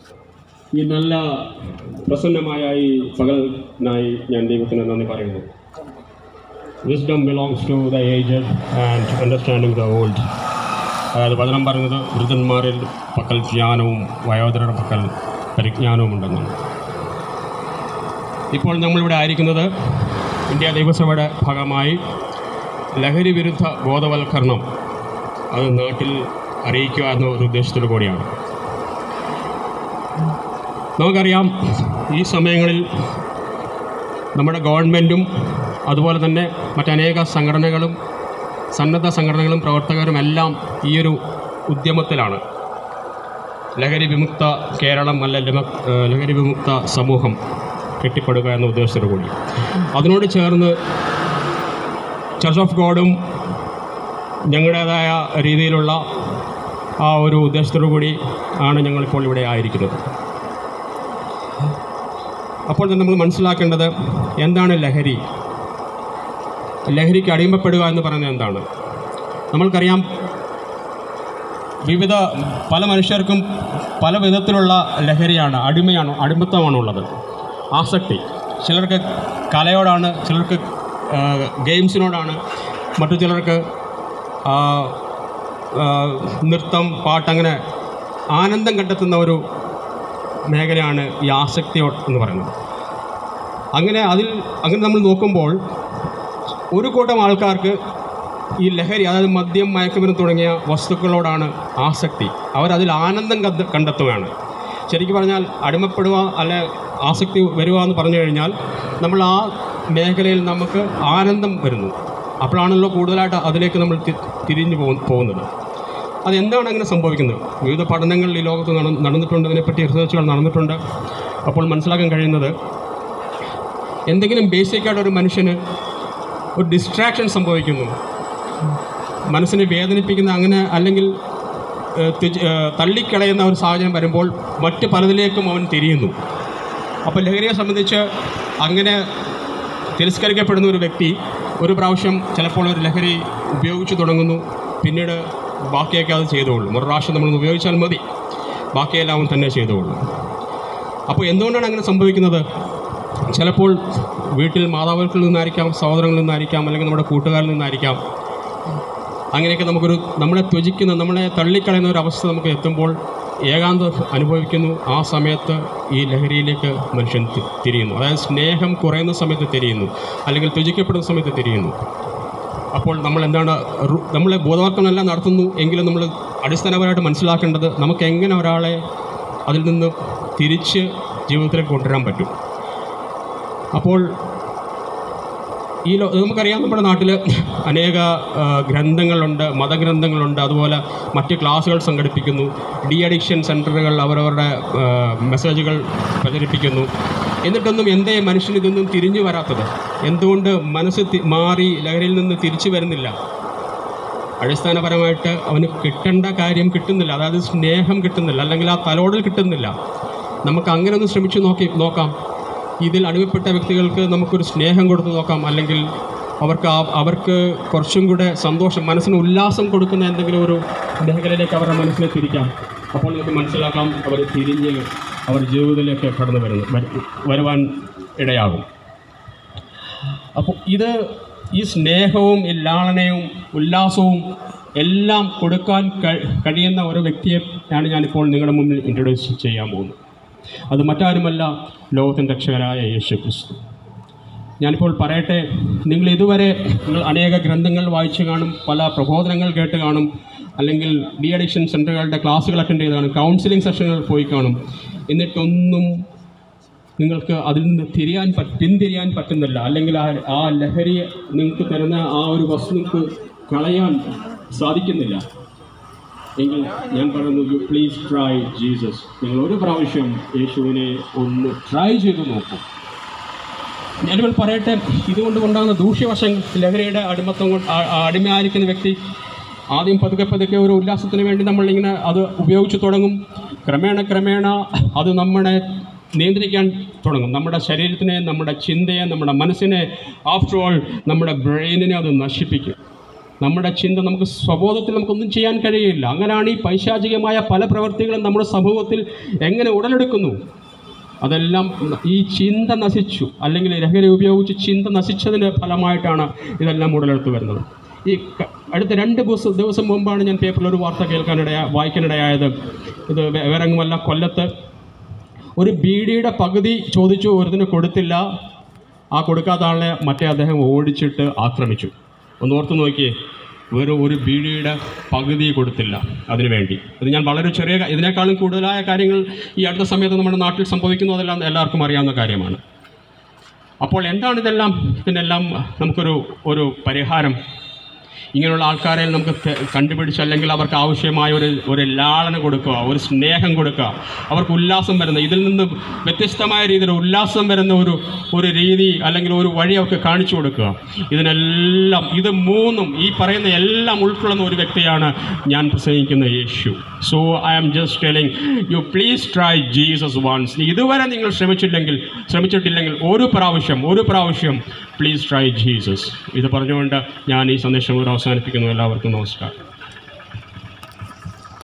ഈ നല്ല പ്രസന്നമായ ഈ പകലിനായി ഞാൻ ദൈവത്തിന് നന്ദി പറയുന്നു wisdom belongs to the aged and understanding the old അതായത് വചനം പറയുന്നത് വൃദ്ധന്മാരിൽ പക്കൽ ജ്ഞാനവും വയോധരരുടെ പക്കൽ പരിജ്ഞാനവും ഉണ്ടെന്നാണ് ഇപ്പോൾ നമ്മളിവിടെ ആയിരിക്കുന്നത് ഇന്ത്യ ദൈവസഭയുടെ ഭാഗമായി ലഹരി വിരുദ്ധ ബോധവൽക്കരണം അത് നാട്ടിൽ അറിയിക്കുക എന്ന ഒരു ഉദ്ദേശത്തോടു കൂടിയാണ് നമുക്കറിയാം ഈ സമയങ്ങളിൽ നമ്മുടെ ഗവൺമെൻറ്റും അതുപോലെ തന്നെ മറ്റനേക സംഘടനകളും സന്നദ്ധ സംഘടനകളും പ്രവർത്തകരും എല്ലാം ഈ ഒരു ഉദ്യമത്തിലാണ് ലഹരി വിമുക്ത കേരളം അല്ല ലമ- ഏഹ് ലഹരി വിമുക്ത സമൂഹം കെട്ടിപ്പടുക എന്ന ഉദ്ദേശത്തോടു കൂടി അതിനോട് ചേർന്ന് ചർച്ച് ഓഫ് ഗോഡും ഞങ്ങളുടേതായ രീതിയിലുള്ള ആ ഒരു ഉദ്ദേശത്തോടു കൂടി ആണ് ഞങ്ങളിപ്പോൾ ഇവിടെ ആയിരിക്കുന്നത് അപ്പോൾ തന്നെ നമ്മൾ മനസ്സിലാക്കേണ്ടത് എന്താണ് ലഹരി ലഹരിക്ക് അടിമപ്പെടുക എന്ന് പറയുന്നത് എന്താണ് നമ്മൾക്കറിയാം വിവിധ പല മനുഷ്യർക്കും പല വിധത്തിലുള്ള ലഹരിയാണ് അടിമയാണ് അടിമത്തമാണുള്ളത് ആസക്തി ചിലർക്ക് കലയോടാണ് ചിലർക്ക് ആ, ഗെയിംസിനോടാണ് മറ്റു ചിലർക്ക് ആ, ആ, നൃത്തം പാട്ട് അങ്ങനെ ആനന്ദം കണ്ടെത്തുന്ന ഒരു മേഖലയാണ് ഈ ആസക്തി എന്ന് പറയുന്നത് അങ്ങനെ അതിൽ അങ്ങനെ നമ്മൾ നോക്കുമ്പോൾ ഒരു കൂട്ടം ആൾക്കാർക്ക് ഈ ലഹരി അതായത് മദ്യം മയക്കുമരുന്ന് തുടങ്ങിയ വസ്തുക്കളോടാണ് ആസക്തി അവരതിൽ ആനന്ദം കണ്ട കണ്ടെത്തുകയാണ് ശരിക്കും പറഞ്ഞാൽ അടിമപ്പെടുക അല്ലെ ആസക്തി വരിക എന്ന് പറഞ്ഞു കഴിഞ്ഞാൽ നമ്മൾ ആ മേഖലയിൽ നമുക്ക് ആനന്ദം വരുന്നു അപ്പോഴാണല്ലോ കൂടുതലായിട്ട് അതിലേക്ക് നമ്മൾ തി- തിരിഞ്ഞു പോകു- പോകുന്നത് അതെന്താണ് അങ്ങനെ സംഭവിക്കുന്നത് വിവിധ പഠനങ്ങൾ ഈ ലോകത്ത് നട നടന്നിട്ടുണ്ട് അതിനെപ്പറ്റി റിസർച്ചുകൾ നടന്നിട്ടുണ്ട് അപ്പോൾ മനസ്സിലാക്കാൻ കഴിയുന്നത് എന്തെങ്കിലും ബേസിക്കായിട്ട് ഒരു മനുഷ്യന് ഒരു ഡിസ്ട്രാക്ഷൻ സംഭവിക്കുന്നു മനസ്സിനെ വേദനിപ്പിക്കുന്ന അങ്ങനെ അല്ലെങ്കിൽ ഏഹ്, ത്യജ- ഏഹ്, തള്ളിക്കളയുന്ന ഒരു സാഹചര്യം വരുമ്പോൾ മറ്റ് പലതിലേക്കും അവൻ തിരിയുന്നു അപ്പോൾ ലഹരിയെ സംബന്ധിച്ച് അങ്ങനെ തിരസ്കരിക്കപ്പെടുന്ന ഒരു വ്യക്തി ഒരു പ്രാവശ്യം ചിലപ്പോൾ ഒരു ലഹരി ഉപയോഗിച്ചു തുടങ്ങുന്നു പിന്നീട് ബാക്കിയൊക്കെ അത് ചെയ്തുകൊള്ളും ഒരു പ്രാവശ്യം നമ്മൾ ഉപയോഗിച്ചാൽ മതി ബാക്കിയെല്ലാം അവൻ തന്നെ ചെയ്തുകൊള്ളും അപ്പോൾ എന്തുകൊണ്ടാണ് അങ്ങനെ സംഭവിക്കുന്നത് ചിലപ്പോൾ വീട്ടിൽ മാതാപിതാക്കളിൽ നിന്നായിരിക്കാം സഹോദരങ്ങളിൽ നിന്നായിരിക്കാം അല്ലെങ്കിൽ നമ്മുടെ കൂട്ടുകാരിൽ നിന്നായിരിക്കാം അങ്ങനെയൊക്കെ നമുക്കൊരു നമ്മളെ ത്വജിക്കുന്ന നമ്മളെ തള്ളിക്കളയുന്ന ഒരു അവസ്ഥ നമുക്ക് എത്തുമ്പോൾ ഏകാന്തം അനുഭവിക്കുന്നു ആ സമയത്ത് ഈ ലഹരിയിലേക്ക് മനുഷ്യൻ തി- തിരിയുന്നു അതായത് സ്നേഹം കുറയുന്ന സമയത്ത് തിരിയുന്നു അല്ലെങ്കിൽ ത്വജിക്കപ്പെടുന്ന സമയത്ത് തിരിയുന്നു അപ്പോൾ നമ്മൾ എന്താണ് റു- നമ്മളെ ബോധവൽക്കരണമെല്ലാം നടത്തുന്നു എങ്കിലും നമ്മൾ അടിസ്ഥാനപരമായിട്ട് മനസ്സിലാക്കേണ്ടത് നമുക്ക് എങ്ങനെ ഒരാളെ അതിൽ നിന്ന് തിരിച്ച് ജീവിതത്തിലേക്ക് കൊണ്ടുവരാൻ പറ്റും അപ്പോൾ ഈ ലോ നമുക്കറിയാം നമ്മുടെ നാട്ടിൽ അനേക ആ, ഗ്രന്ഥങ്ങളുണ്ട് മതഗ്രന്ഥങ്ങളുണ്ട് അതുപോലെ മറ്റ് ക്ലാസ്സുകൾ സംഘടിപ്പിക്കുന്നു ഡി അഡിക്ഷൻ സെൻറ്ററുകൾ അവരവരുടെ ആ, മെസ്സേജുകൾ പ്രചരിപ്പിക്കുന്നു എന്നിട്ടൊന്നും എന്തേ മനുഷ്യന് ഇതൊന്നും തിരിഞ്ഞു വരാത്തത് എന്തുകൊണ്ട് മനസ്സ് തി- മാറി ലഹരിയിൽ നിന്ന് തിരിച്ചു വരുന്നില്ല അടിസ്ഥാനപരമായിട്ട് അവന് കിട്ടേണ്ട കാര്യം കിട്ടുന്നില്ല അതായത് സ്നേഹം കിട്ടുന്നില്ല അല്ലെങ്കിൽ ആ തലോടൽ കിട്ടുന്നില്ല നമുക്ക് അങ്ങനെ ഒന്ന് ശ്രമിച്ചു നോക്കി നോക്കാം ഇതിൽ അടിമപ്പെട്ട വ്യക്തികൾക്ക് നമുക്കൊരു സ്നേഹം കൊടുത്ത് നോക്കാം അല്ലെങ്കിൽ അവർക്ക് ആ അവർക്ക് കുറച്ചും കൂടെ സന്തോഷം മനസ്സിന് ഉല്ലാസം കൊടുക്കുന്ന എന്തെങ്കിലും ഒരു മേഖലയിലേക്ക് അവരുടെ മനസ്സിനെ തിരിക്കാം അപ്പോൾ നമുക്ക് മനസ്സിലാക്കാം അവർ തിരിഞ്ഞ് അവർ ജീവിതത്തിലേക്ക് കടന്നു വരുന്നു വരു- വരുവാൻ ഇടയാകും അപ്പോൾ ഇത് ഈ സ്നേഹവും ഈ ലാളനയും ഉല്ലാസവും എല്ലാം കൊടുക്കാൻ കഴി- കഴിയുന്ന ഒരു വ്യക്തിയെ ആണ് ഞാനിപ്പോൾ നിങ്ങളുടെ മുന്നിൽ ഇൻട്രൊഡ്യൂസ് ചെയ്യാൻ പോകുന്നത് അത് മറ്റാരുമല്ല ലോകത്തിൻ്റെ രക്ഷകരായ യേശു ക്രിസ്തു ഞാനിപ്പോൾ പറയട്ടെ നിങ്ങൾ ഇതുവരെ നിങ്ങൾ അനേക ഗ്രന്ഥങ്ങൾ വായിച്ചു കാണും പല പ്രബോധനങ്ങൾ കേട്ട് കാണും അല്ലെങ്കിൽ ഡി അഡിക്ഷൻ സെൻ്ററുകളുടെ ക്ലാസ്സുകൾ അറ്റൻഡ് ചെയ്ത് കാണും കൗൺസിലിംഗ് സെഷനുകൾ പോയി കാണും എന്നിട്ടൊന്നും നിങ്ങൾക്ക് അതിൽ നിന്ന് തിരിയാൻ പറ്റ പിന്തിരിയാൻ പറ്റുന്നില്ല അല്ലെങ്കിൽ ആ ആ ലഹരി നിങ്ങൾക്ക് തരുന്ന ആ ഒരു വസ്തു നിങ്ങൾക്ക് കളയാൻ സാധിക്കുന്നില്ല എങ്കിൽ ഞാൻ പറയുന്നു യു പ്ലീസ് ട്രൈ ജീസസ് നിങ്ങൾ ഒരു പ്രാവശ്യം യേശുവിനെ ഒന്ന് ട്രൈ ചെയ്ത് നോക്കൂ ഞാനിപ്പോൾ പറയട്ടെ ഇതുകൊണ്ട് ഉണ്ടാകുന്ന ദൂഷ്യവശങ്ങൾ ലഹരിയുടെ അടിമത്തം കൊണ്ട് ആ- ആ അടിമയായിരിക്കുന്ന വ്യക്തി ആദ്യം പതുക്കെ പതുക്കെ ഒരു ഉല്ലാസത്തിന് വേണ്ടി നമ്മളിങ്ങനെ അത് ഉപയോഗിച്ച് തുടങ്ങും ക്രമേണ ക്രമേണ അത് നമ്മളെ നിയന്ത്രിക്കാൻ തുടങ്ങും നമ്മുടെ ശരീരത്തിനെ നമ്മുടെ ചിന്തയെ നമ്മുടെ മനസ്സിനെ ആഫ്റ്റർ ഓൾ നമ്മുടെ ബ്രെയിനിനെ അത് നശിപ്പിക്കും നമ്മുടെ ചിന്ത നമുക്ക് സ്വബോധത്തിൽ നമുക്കൊന്നും ചെയ്യാൻ കഴിയില്ല അങ്ങനെയാണ് ഈ പൈശാചികമായ പല പ്രവൃത്തികളും നമ്മുടെ സമൂഹത്തിൽ എങ്ങനെ ഉടലെടുക്കുന്നു അതെല്ലാം ഈ ചിന്ത നശിച്ചു അല്ലെങ്കിൽ ലഹരി ഉപയോഗിച്ച് ചിന്ത നശിച്ചതിൻ്റെ ഫലമായിട്ടാണ് ഇതെല്ലാം ഉടലെടുത്ത് വരുന്നത് ഈ ക- അടുത്ത രണ്ട് ദിവസം ദിവസം മുമ്പാണ് ഞാൻ പേപ്പറിൽ ഒരു വാർത്ത കേൾക്കാനിടയ വായിക്കാനിടയായത് ഇത് വേ- വേറെങ്ങുമല്ല കൊല്ലത്ത് ഒരു ബീഡിയുടെ പകുതി ചോദിച്ചു ഒരുതിന് കൊടുത്തില്ല ആ കൊടുക്കാത്ത ആളെ മറ്റേ അദ്ദേഹം ഓടിച്ചിട്ട് ആക്രമിച്ചു ഒന്ന് ഓർത്ത് നോക്കിയേ വെറും ഒരു ബീഡിയുടെ പകുതി കൊടുത്തില്ല അതിനു വേണ്ടി ഇത് ഞാൻ വളരെ ചെറിയ കാ- ഇതിനേക്കാളും കൂടുതലായ കാര്യങ്ങൾ ഈ അടുത്ത സമയത്ത് നമ്മുടെ നാട്ടിൽ സംഭവിക്കുന്നു അതെല്ലാം എല്ലാവർക്കും അറിയാവുന്ന കാര്യമാണ് അപ്പോൾ എന്താണ് ഇതെല്ലാം ഇതിനെല്ലാം നമുക്കൊരു ഒരു പരിഹാരം ഇങ്ങനെയുള്ള ആൾക്കാരെ നമുക്ക് തെ- കണ്ടുപിടിച്ച് അല്ലെങ്കിൽ അവർക്ക് ആവശ്യമായ ഒരു ഒരു ലാളന കൊടുക്കുക ഒരു സ്നേഹം കൊടുക്കുക അവർക്ക് ഉല്ലാസം വരുന്ന ഇതിൽ നിന്ന് വ്യത്യസ്തമായ രീതിയിൽ ഉല്ലാസം വരുന്ന ഒരു ഒരു രീതി അല്ലെങ്കിൽ ഒരു വഴി അവർക്ക് കാണിച്ചു കൊടുക്കുക ഇതിനെല്ലാം ഇത് മൂന്നും ഈ പറയുന്ന എല്ലാം ഉൾക്കൊള്ളുന്ന ഒരു വ്യക്തിയാണ് ഞാൻ പ്രസംഗിക്കുന്ന Yeshu so I am just telling you please try Jesus once ഇതുവരെ നിങ്ങൾ ശ്രമിച്ചില്ലെങ്കിൽ ശ്രമിച്ചിട്ടില്ലെങ്കിൽ ഒരു പ്രാവശ്യം ഒരു പ്രാവശ്യം പ്ലീസ് ട്രൈ ജീസസ് ഇത് പറഞ്ഞുകൊണ്ട് ഞാൻ ഈ സന്ദേശം ഇവിടെ അവസാനിപ്പിക്കുന്നു എല്ലാവർക്കും നമസ്കാരം